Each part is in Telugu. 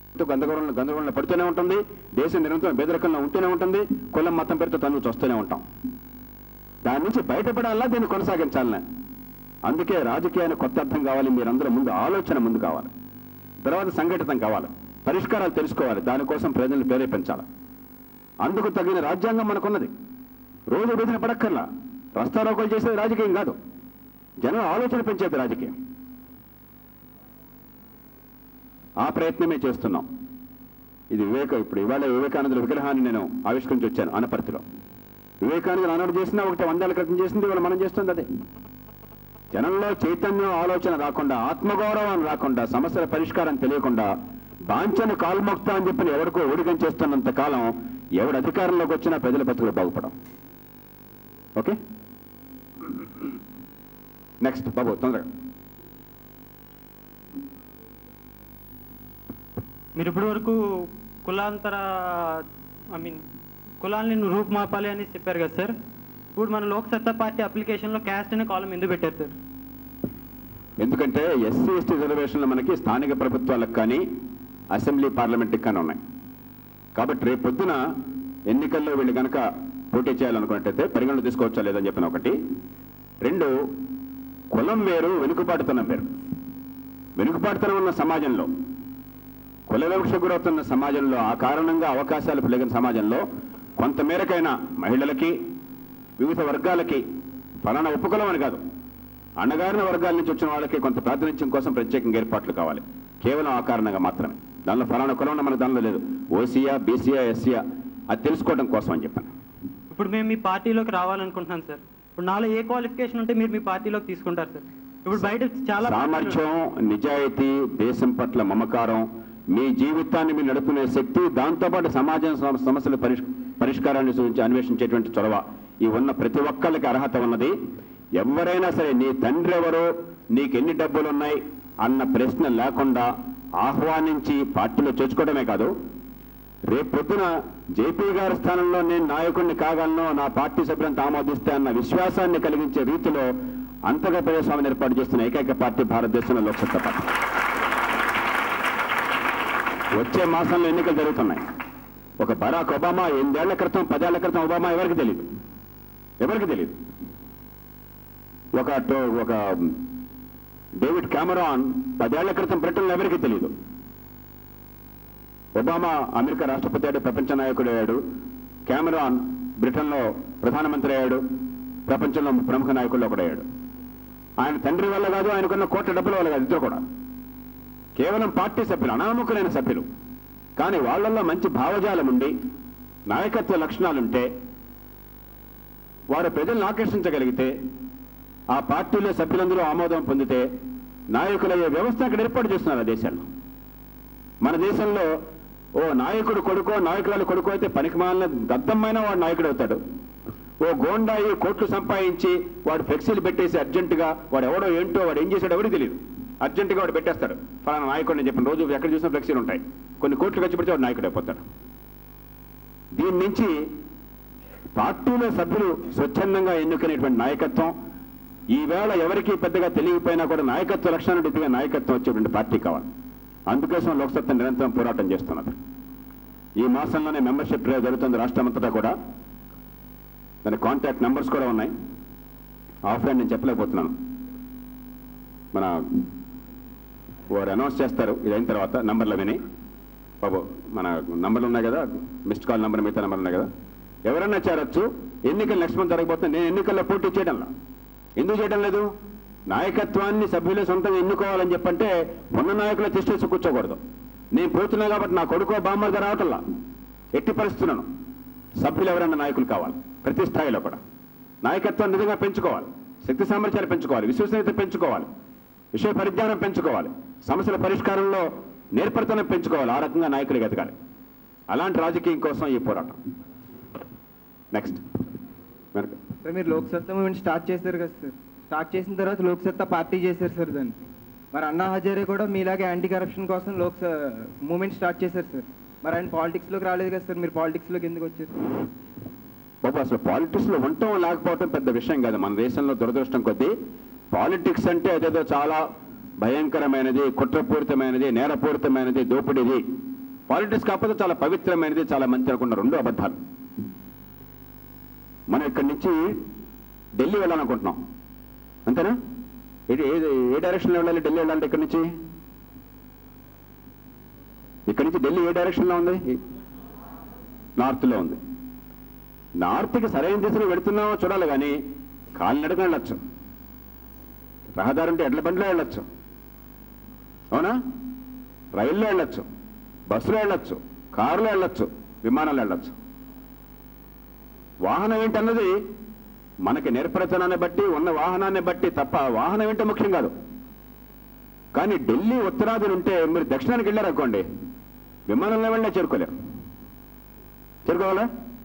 గందరగోళంలో గందరగోళంలో పడుతూనే ఉంటుంది దేశం నిరంతరం బెదరకంలో ఉంటూనే ఉంటుంది కులం మతం పేరుతో తను చూస్తూనే ఉంటాం దాని నుంచి బయటపడాలా దీన్ని కొనసాగించాలనే అందుకే రాజకీయాన్ని కొత్త అర్థం కావాలి మీరందరూ ముందు ఆలోచన ముందు కావాలి తర్వాత సంఘటితం కావాలి పరిష్కారాలు తెలుసుకోవాలి దానికోసం ప్రజలను ప్రేరేపించాలి అందుకు తగిన రాజ్యాంగం మనకున్నది రోజు రోజున పడక్కర్లా రస్తారోకోలు చేసేది రాజకీయం కాదు జనం ఆలోచన పెంచేది రాజకీయం ఆ ప్రయత్నమే చేస్తున్నాం ఇది వివేక ఇప్పుడు ఇవాళ వివేకానందుల విగ్రహాన్ని నేను ఆవిష్కరించి వచ్చాను అనపర్తిలో వివేకానందులు ఆనాడు చేసినా ఒకటి వందేళ్ల క్రితం చేసింది ఇవాళ మనం చేస్తుంది అదే జనంలో చైతన్యం ఆలోచన రాకుండా ఆత్మగౌరవం రాకుండా సమస్యల పరిష్కారం తెలియకుండా బాంఛను కాల్మొక్తా అని చెప్పి ఎవరికో ఊడికం చేస్తున్నంత కాలం ఎవడు అధికారంలోకి వచ్చినా ప్రజల బతుకులు బాగుపడం ఓకే నెక్స్ట్ బాబు తొందరగా మీరు ఇప్పటి వరకు కులాంతర ఐ మీన్ కులాల్ని రూపుమాపాలి అని చెప్పారు కదా సార్ ఇప్పుడు మన లోక్ సత్తా పార్టీ అప్లికేషన్లో క్యాస్ట్ అనే కాలం ఎందుకు పెట్టారు సార్ ఎందుకంటే ఎస్సీ ఎస్టీ రిజర్వేషన్లు మనకి స్థానిక ప్రభుత్వాలకు కానీ అసెంబ్లీ పార్లమెంట్కి కానీ ఉన్నాయి కాబట్టి రేపు పొద్దున ఎన్నికల్లో వీళ్ళు కనుక పోటీ చేయాలనుకున్నట్టయితే పరిగణన తీసుకోవచ్చా లేదని చెప్పిన ఒకటి రెండు కులం వేరు వెనుకబాటుతనం వేరు వెనుకబాటుతనం ఉన్న సమాజంలో కుల వివక్ష గురవుతున్న సమాజంలో ఆ కారణంగా అవకాశాలు పెరిగిన సమాజంలో కొంతమేరకైనా మహిళలకి వివిధ వర్గాలకి ఫలానా ఉపకులం అని కాదు అణగారిన వర్గాల నుంచి వచ్చిన వాళ్ళకి కొంత ప్రాతినిధ్యం కోసం ప్రత్యేకంగా ఏర్పాట్లు కావాలి కేవలం ఆ కారణంగా మాత్రమే దానిలో ఫలానా కులం ఉన్న మనకు దానిలో లేదు ఓసీయా బీసీయా ఎస్సీయా అది తెలుసుకోవడం కోసం అని చెప్పాను ఇప్పుడు మేము మీ పార్టీలోకి రావాలనుకుంటున్నాం సార్ ఇప్పుడు నాలో ఏ క్వాలిఫికేషన్ ఉంటే మీరు మీ పార్టీలోకి తీసుకుంటారు సార్ ఇప్పుడు బయట చాలా సామర్థ్యం నిజాయితీ దేశం పట్ల మమకారం మీ జీవితాన్ని మీరు నడుపుకునే శక్తి దాంతోపాటు సమాజం సమ- సమస్యల పరిష్ పరిష్కారాన్ని సూచించి అన్వేషించేటువంటి చొరవ ఈ ఉన్న ప్రతి ఒక్కళ్ళకి అర్హత ఉన్నది ఎవరైనా సరే నీ తండ్రి ఎవరు నీకెన్ని డబ్బులు ఉన్నాయి అన్న ప్రశ్న లేకుండా ఆహ్వానించి పార్టీలో చేర్చుకోవడమే కాదు రేపు పొద్దున జేపీ గారి స్థానంలో నేను నాయకుడిని కాగలను నా పార్టీ సభ్యులంతా ఆమోదిస్తే అన్న విశ్వాసాన్ని కలిగించే రీతిలో అంతగా ప్రజాస్వామ్యం ఏర్పాటు చేస్తున్న ఏకైక పార్టీ భారతదేశంలో లోక్సత్తా పార్టీ వచ్చే మాసంలో ఎన్నికలు జరుగుతున్నాయి ఒక బరాక్ ఒబామా ఎనిమిదేళ్ల క్రితం పదేళ్ల క్రితం ఒబామా ఎవరికి తెలియదు ఎవరికి తెలియదు ఒక టో- ఒక డేవిడ్ కెమెరాన్ పదేళ్ల క్రితం బ్రిటన్లో ఎవరికి తెలియదు ఒబామా అమెరికా రాష్ట్రపతి అయ్యాడు ప్రపంచ నాయకుడు అయ్యాడు కెమెరాన్ బ్రిటన్లో ప్రధానమంత్రి అయ్యాడు ప్రపంచంలో ప్రముఖ నాయకుల్లో ఒకడయ్యాడు ఆయన తండ్రి వల్ల కాదు ఆయనకున్న కోట్ల డబ్బుల వల్ల కాదు ఇద్దరు కూడా కేవలం పార్టీ సభ్యులు అనామకులైన సభ్యులు కానీ వాళ్ళల్లో మంచి భావజాలం ఉండి నాయకత్వ లక్షణాలుంటే వారు ప్రజలను ఆకర్షించగలిగితే ఆ పార్టీలో సభ్యులందరూ ఆమోదం పొందితే నాయకులయ్యే వ్యవస్థ అక్కడ ఏర్పాటు చేస్తున్నారు ఆ దేశాల్లో మన దేశంలో ఓ నాయకుడు కొడుకో నాయకురాలు కొడుకో అయితే పనికిమాలిన దద్దమైన వాడు నాయకుడు అవుతాడు ఓ గోండాయి కోట్లు సంపాదించి వాడు ఫ్లెక్సీలు పెట్టేసి అర్జెంటుగా వాడు ఎవడో ఏంటో వాడు ఏం చేశాడో ఎవరికి తెలియదు అర్జెంటుగా వాడు పెట్టేస్తాడు ఫలానా నాయకుడిని చెప్పిన రోజు ఎక్కడ చూసినా ఫ్లెక్సీలు ఉంటాయి కొన్ని కోట్లు ఖర్చు పెడితే వాడు నాయకుడు అయిపోతాడు దీని నుంచి పార్టీలో సభ్యులు స్వచ్ఛందంగా ఎన్నుకునేటువంటి నాయకత్వం ఈవేళ ఎవరికి పెద్దగా తెలియకపోయినా కూడా నాయకత్వ లక్షణాలు రీతిగా నాయకత్వం వచ్చేటువంటి పార్టీ కావాలి అందుకోసం లోక్సత్తా నిరంతరం పోరాటం చేస్తున్నది ఈ మాసంలోనే మెంబర్షిప్ డ్రైవ్ జరుగుతుంది రాష్ట్రమంతటా కూడా దాని కాంటాక్ట్ నెంబర్స్ కూడా ఉన్నాయి ఆఫ్లైన్ నేను చెప్పలేకపోతున్నాను మన వారు అనౌన్స్ చేస్తారు ఇది అయిన తర్వాత నంబర్లు విని బాబు మన నంబర్లు ఉన్నాయి కదా మిస్డ్ కాల్ నంబర్ మిగతా నంబర్లు ఉన్నాయి కదా ఎవరన్నా చేరొచ్చు ఎన్నికలు నెక్స్ట్ మంత్ జరగబోతుంది నేను ఎన్నికల్లో పోటీ చేయడంలా ఎందుకు చేయడం లేదు నాయకత్వాన్ని సభ్యులే సొంతంగా ఎన్నుకోవాలని చెప్పంటే ఉన్న నాయకులు తెచ్చేసి కూర్చోకూడదు నేను పోతున్నా కాబట్టి నా కొడుకో బామ్మగా రావటంలా ఎట్టి పరిస్థితులను సభ్యులు ఎవరైనా నాయకులు కావాలి ప్రతి స్థాయిలో కూడా నాయకత్వాన్ని నిజంగా పెంచుకోవాలి శక్తి సామర్థ్యాలు పెంచుకోవాలి విశ్వసనీయత పెంచుకోవాలి విషయ పరిజ్ఞానం పెంచుకోవాలి సమస్యల పరిష్కారంలో నేర్పరితనం పెంచుకోవాలి ఆ రకంగా నాయకులు ఎదగాలి అలాంటి రాజకీయం కోసం ఈ పోరాటం నెక్స్ట్ వెనక సార్ మీరు లోక్సత్తా మూమెంట్ స్టార్ట్ చేశారు కదా సార్ స్టార్ట్ చేసిన తర్వాత లోక్సత్తా పార్టీ చేశారు సార్ దాన్ని మరి అన్నా హజారే కూడా మీలాగే యాంటీ కరప్షన్ కోసం లోక్ మూమెంట్ స్టార్ట్ చేశారు సార్ మరి ఆయన పాలిటిక్స్లోకి రాలేదు కదా సార్ మీరు పాలిటిక్స్లోకి ఎందుకు వచ్చారు బాబు అసలు పాలిటిక్స్ లో ఉండటం లేకపోవటం పెద్ద విషయం కాదు మన దేశంలో దురదృష్టం కొద్దీ పాలిటిక్స్ అంటే అదేదో చాలా భయంకరమైనది కుట్రపూరితమైనది నేరపూరితమైనది దోపిడీది పాలిటిక్స్ కాకపోతే చాలా పవిత్రమైనది చాలా మంచి అనుకున్న రెండు అబద్ధాలు మనం ఇక్కడి నుంచి ఢిల్లీ వెళ్ళాలనుకుంటున్నాం అంతేనా ఏ- ఏ ఏ డైరెక్షన్లో వెళ్ళాలి ఢిల్లీ వెళ్ళాలంటే ఇక్కడి నుంచి ఇక్కడి నుంచి ఢిల్లీ ఏ డైరెక్షన్లో ఉంది నార్త్లో ఉంది నార్త్కి సరైన దిశలో వెళుతున్నామో చూడాలి కానీ కాలినడక వెళ్ళొచ్చు రహదారి ఉంటే ఎడ్ల బండిలో వెళ్ళొచ్చు అవునా రైల్లో వెళ్ళొచ్చు బస్సులో వెళ్ళొచ్చు కారులో వెళ్ళొచ్చు విమానంలో వెళ్ళొచ్చు వాహనం ఏంటన్నది మనకి నిర్ప్రచనాన్ని బట్టి ఉన్న వాహనాన్ని బట్టి తప్ప వాహనం ఏంటో ముఖ్యం కాదు కానీ ఢిల్లీ ఉత్తరాదిని ఉంటే మీరు దక్షిణానికి వెళ్ళారనుకోండి విమానంలో వెళ్ళే చేరుకోలేరు చేరుకోవాలా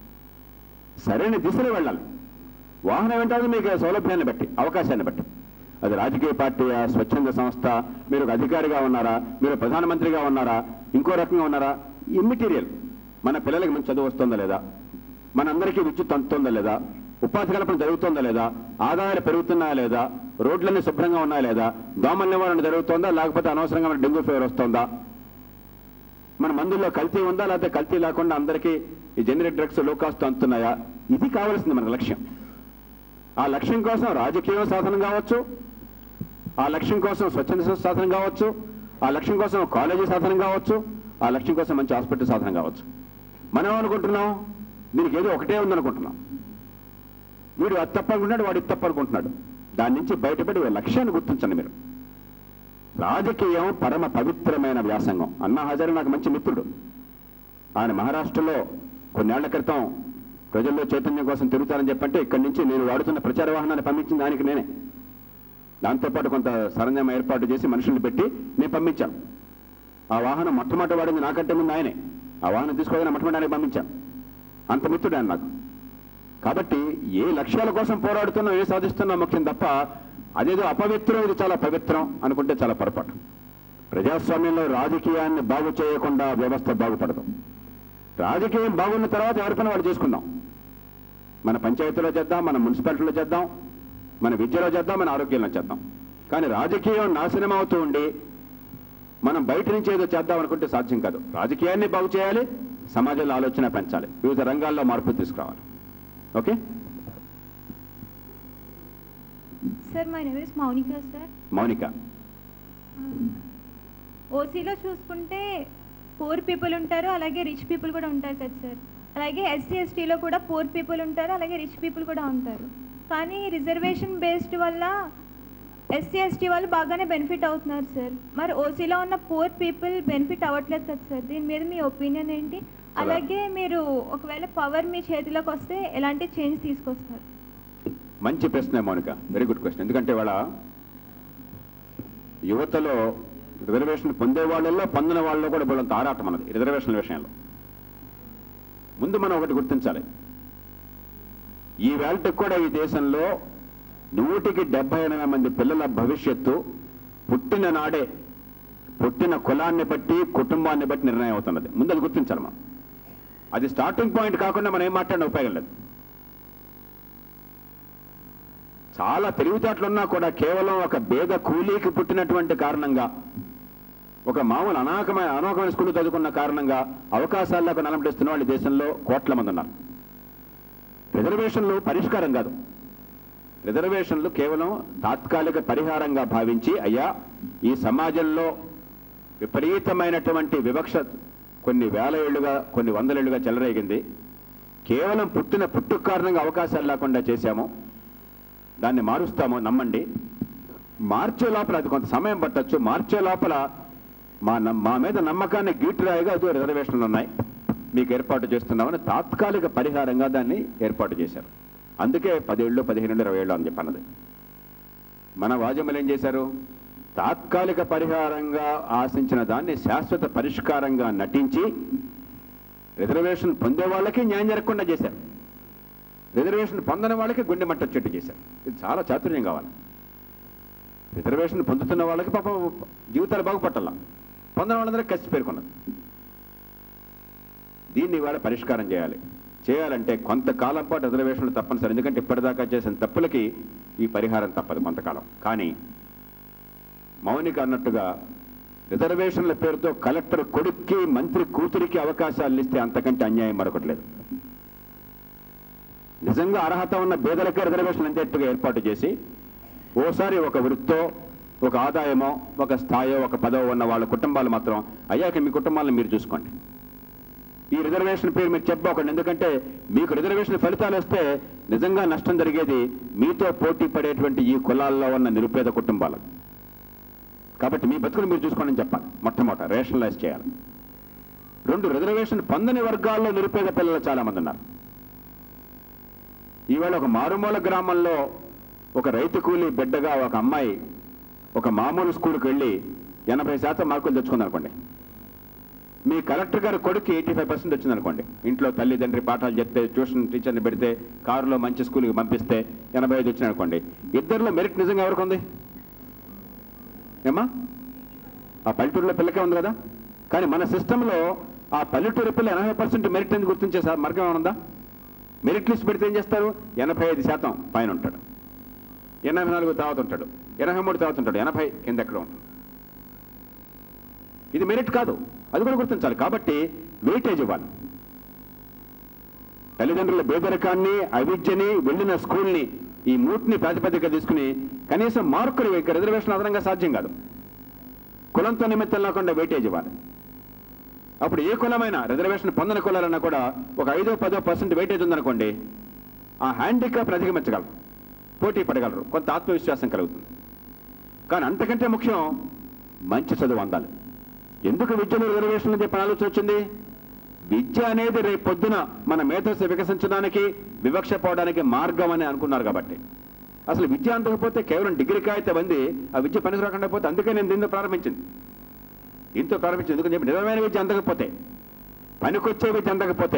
సరైన దిశలో వెళ్ళాలి వాహనం ఏంటది మీకు సౌలభ్యాన్ని బట్టి అవకాశాన్ని బట్టి అది రాజకీయ పార్టీ స్వచ్ఛంద సంస్థ మీరు ఒక అధికారిగా ఉన్నారా మీరు ప్రధానమంత్రిగా ఉన్నారా ఇంకో రకంగా ఉన్నారా ఇమ్మెటీరియల్ మన పిల్లలకి మంచి చదువు వస్తుందా లేదా మనందరికీ విద్యుత్ అందుతుందా లేదా ఉపాధి కల్పన జరుగుతుందా లేదా ఆదాయాలు పెరుగుతున్నాయా లేదా రోడ్లన్నీ శుభ్రంగా ఉన్నాయా లేదా దోమల నివారణ జరుగుతుందా లేకపోతే అనవసరంగా మన డెంగ్యూ ఫీవర్ వస్తుందా మన మందుల్లో కల్తీ ఉందా లేకపోతే కల్తీ లేకుండా అందరికీ ఈ జనరిక్ డ్రగ్స్ లో కాస్ట్ అందుతున్నాయా ఇది కావాల్సింది మన లక్ష్యం ఆ లక్ష్యం కోసం రాజకీయం సాధనం కావచ్చు ఆ లక్ష్యం కోసం స్వచ్ఛంద సంస్థ సాధనం కావచ్చు ఆ లక్ష్యం కోసం కాలేజీ సాధనం కావచ్చు ఆ లక్ష్యం కోసం మంచి హాస్పిటల్ సాధనం కావచ్చు మనం ఏమనుకుంటున్నాం దీనికి ఏదో ఒకటే ఉందనుకుంటున్నాం వీడు అది తప్ప అనుకుంటున్నాడు వాడు ఇది తప్ప అనుకుంటున్నాడు దాని నుంచి బయటపడి ఓ లక్ష్యాన్ని గుర్తించండి మీరు రాజకీయం పరమ పవిత్రమైన వ్యాసంగం అన్నా హజారే నాకు మంచి మిత్రుడు ఆయన మహారాష్ట్రలో కొన్నేళ్ల క్రితం ప్రజల్లో చైతన్యం కోసం తిరుగుతారని చెప్పంటే ఇక్కడి నుంచి నేను వాడుతున్న ప్రచార వాహనాన్ని పంపించింది దానికి నేనే దాంతోపాటు కొంత సరంజామా ఏర్పాటు చేసి మనుషుల్ని పెట్టి నేను పంపించాను ఆ వాహనం మొట్టమొదటి వాడింది నాకంటే ముందు ఆయనే ఆ వాహనం తీసుకోగానే మొట్టమొదటి ఆయనకి పంపించాను అంత మిత్రుడు ఆయన నాకు కాబట్టి ఏ లక్ష్యాల కోసం పోరాడుతున్నా ఏ సాధిస్తున్నా ముఖ్యం తప్ప అదేదో అపవిత్రం ఇది చాలా పవిత్రం అనుకుంటే చాలా పొరపాటు ప్రజాస్వామ్యంలో రాజకీయాన్ని బాగు చేయకుండా వ్యవస్థ బాగుపడదు రాజకీయం బాగున్న తర్వాత ఎవరి పని వాళ్ళు చేసుకుందాం మన పంచాయతీలో చేద్దాం మన మున్సిపాలిటీలో చేద్దాం మన విద్యలో చేద్దాం మన ఆరోగ్యంలో చేద్దాం కానీ రాజకీయం నాశనం అవుతూ ఉండి మనం బయట నుంచి ఏదో చేద్దాం అనుకుంటే సాధ్యం కాదు రాజకీయాన్ని బాగు చేయాలి సమాజంలో ఆలోచన పెంచాలి వివిధ రంగాల్లో మార్పు తీసుకురావాలి okay sir my name is Mounika sir Mounika ఓసీలో చూసుకుంటే పూర్ పీపుల్ ఉంటారు అలాగే రిచ్ పీపుల్ కూడా ఉంటారు కదా సార్ అలాగే ఎస్సీ ఎస్టీలో కూడా పూర్ పీపుల్ ఉంటారు అలాగే రిచ్ పీపుల్ కూడా ఉంటారు కానీ రిజర్వేషన్ బేస్డ్ వల్ల ఎస్సీ ఎస్టీ వాళ్ళు బాగానే బెనిఫిట్ అవుతున్నారు సార్ మరి ఓసీలో ఉన్న పూర్ పీపుల్ బెనిఫిట్ అవ్వట్లేదు కదా సార్ దీని మీద మీ ఒపీనియన్ ఏంటి అలాగే మీరు ఒకవేళ పవర్ మీ చేతిలోకి వస్తే ఎలాంటి చేంజ్ తీసుకొస్తారు మంచి ప్రశ్న మౌనిక వెరీ గుడ్ క్వశ్చన్ ఎందుకంటే వాళ్ళ యువతలో రిజర్వేషన్ పొందే వాళ్ళల్లో పొందిన వాళ్ళలో కూడా బోళ్ళంత ఆరాటం అన్నది రిజర్వేషన్ల విషయంలో ముందు మనం ఒకటి గుర్తించాలి ఈ వేళకి కూడా ఈ దేశంలో నూటికి డెబ్బై ఎనభై మంది పిల్లల భవిష్యత్తు పుట్టిన నాడే పుట్టిన కులాన్ని బట్టి కుటుంబాన్ని బట్టి నిర్ణయం అవుతున్నది ముందు అది గుర్తించాలి మనం అది స్టార్టింగ్ పాయింట్ కాకుండా మనం ఏం మాట్లాడిన ఉపయోగం లేదు చాలా తెలివితేటలున్నా కూడా కేవలం ఒక పేద కూలీకి పుట్టినటువంటి కారణంగా ఒక మామూలు అనాకమైన అనాకమైన స్కూల్ చదువుకున్న కారణంగా అవకాశాలకు నలమటిస్తున్న వాళ్ళు ఈ దేశంలో కోట్ల మంది ఉన్నారు రిజర్వేషన్లు పరిష్కారం కాదు రిజర్వేషన్లు కేవలం తాత్కాలిక పరిహారంగా భావించి అయ్యా ఈ సమాజంలో విపరీతమైనటువంటి వివక్ష కొన్ని వేల ఏళ్లుగా కొన్ని వందల ఏళ్లుగా చెలరేగింది కేవలం పుట్టిన పుట్టుక కారణంగా అవకాశాలు లేకుండా చేశాము దాన్ని మారుస్తాము నమ్మండి మార్చే లోపల అది కొంత సమయం పట్టొచ్చు మార్చే లోపల మా నమ్- మా మీద నమ్మకాన్ని గీటురాయిగా అదో రిజర్వేషన్లు ఉన్నాయి మీకు ఏర్పాటు చేస్తున్నామని తాత్కాలిక పరిహారంగా దాన్ని ఏర్పాటు చేశారు అందుకే పదేళ్ళు పదిహేను ఇరవై ఏళ్ళు అని చెప్పన్నది మన వాజమ్మలు ఏం చేశారు తాత్కాలిక పరిహారంగా ఆశించిన దాన్ని శాశ్వత పరిష్కారంగా నటించి రిజర్వేషన్ పొందే వాళ్ళకి న్యాయం జరగకుండా చేశారు రిజర్వేషన్ పొందని వాళ్ళకి గుండె మంట చెట్టు చేశారు ఇది చాలా చాతుర్యం కావాలి రిజర్వేషన్ పొందుతున్న వాళ్ళకి పాపం జీవితాలు బాగుపట్టాల పొందిన వాళ్ళందరికీ కసి పేర్కొన్నది దీన్ని ఇవాళ పరిష్కారం చేయాలి చేయాలంటే కొంతకాలం పాటు రిజర్వేషన్లు తప్పనిసరి ఎందుకంటే ఇప్పటిదాకా చేసిన తప్పులకి ఈ పరిహారం తప్పదు కొంతకాలం కానీ మౌనిక అన్నట్టుగా రిజర్వేషన్ల పేరుతో కలెక్టర్ కొడుక్కి మంత్రి కూతురికి అవకాశాలు ఇస్తే అంతకంటే అన్యాయం మరొకటి లేదు నిజంగా అర్హత ఉన్న పేదలకే రిజర్వేషన్ అందేట్టుగా ఏర్పాటు చేసి ఓసారి ఒక వృత్తో ఒక ఆదాయమో ఒక స్థాయో ఒక పదవో ఉన్న వాళ్ళ కుటుంబాలు మాత్రం అయ్యాక మీ కుటుంబాలను మీరు చూసుకోండి ఈ రిజర్వేషన్ పేరు మీరు చెప్పకండి ఎందుకంటే మీకు రిజర్వేషన్ ఫలితాలు వస్తే నిజంగా నష్టం జరిగేది మీతో పోటీ పడేటువంటి ఈ కులాల్లో ఉన్న నిరుపేద కుటుంబాలకు కాబట్టి మీ బతుకులు మీరు చూసుకోండి అని చెప్పాలి మొట్టమొదట రేషనలైజ్ చేయాలి రెండు రిజర్వేషన్ పొందని వర్గాల్లో నిరుపేద పిల్లలు చాలా మంది ఉన్నారు ఈవేళ ఒక మారుమూల గ్రామంలో ఒక రైతు కూలి బిడ్డగా ఒక అమ్మాయి ఒక మామూలు స్కూల్కి వెళ్ళి ఎనభై శాతం మార్కులు తెచ్చుకుంది అనుకోండి మీ కలెక్టర్ గారి కొడుకు ఎయిటీ ఫైవ్ పర్సెంట్ వచ్చింది అనుకోండి ఇంట్లో తల్లిదండ్రి పాఠాలు చెప్తే ట్యూషన్ టీచర్ని పెడితే కారులో మంచి స్కూల్కి పంపిస్తే ఎనభై ఐదు వచ్చింది అనుకోండి ఇద్దరిలో మెరిట్ నిజంగా ఎవరికి ఉంది ఏమా ఆ పల్లెటూరులో పిల్లకే ఉంది కదా కానీ మన సిస్టంలో ఆ పల్లెటూరు పిల్ల ఎనభై పర్సెంట్ మెరిట్ ఎందుకు గుర్తించే సార్ మార్గం ఏమైనా ఉందా మెరిట్ లిస్ట్ పెడితే ఏం చేస్తారు ఎనభై ఐదు శాతం పైన ఉంటాడు ఎనభై నాలుగు తర్వాత ఉంటాడు ఎనభై మూడు తర్వాత ఉంటాడు ఎనభై కింద ఎక్కడ ఉంటుంది ఇది మెరిట్ కాదు అది కూడా గుర్తించాలి కాబట్టి వెయిటేజ్ ఇవ్వాలి తల్లిదండ్రుల పేదరికాన్ని అవిద్యని వెళ్ళిన స్కూల్ని ఈ మూటిని ప్రాతిపదిక తీసుకుని కనీసం మార్కులు ఇక రిజర్వేషన్ అదనంగా సాధ్యం కాదు కులంతో నిమిత్తం లేకుండా వెయిటేజ్ ఇవ్వాలి అప్పుడు ఏ కులమైనా రిజర్వేషన్ పొందని కులాలన్నా కూడా ఒక ఐదో పదో పర్సెంట్ వెయిటేజ్ ఉందనుకోండి ఆ హ్యాండిక్యాప్ అధిగమించగలరు పోటీ పడగలరు కొంత ఆత్మవిశ్వాసం కలుగుతుంది కానీ అంతకంటే ముఖ్యం మంచి చదువు అందాలి ఎందుకు విద్యలో రిజర్వేషన్లు చెప్పిన ఆలోచన వచ్చింది విద్య అనేది రేపు పొద్దున మన మేధస్సు వికసించడానికి వివక్ష పోవడానికి మార్గం అని అనుకున్నారు కాబట్టి అసలు విద్య అందకపోతే కేవలం డిగ్రీకి అయితే వంది ఆ విద్య పనికి రాకుండా పోతే అందుకే నేను దీంతో ప్రారంభించింది దీంతో ప్రారంభించింది ఎందుకని చెప్పి నిజమైన విద్య అందకపోతే పనికొచ్చే విద్య అందకపోతే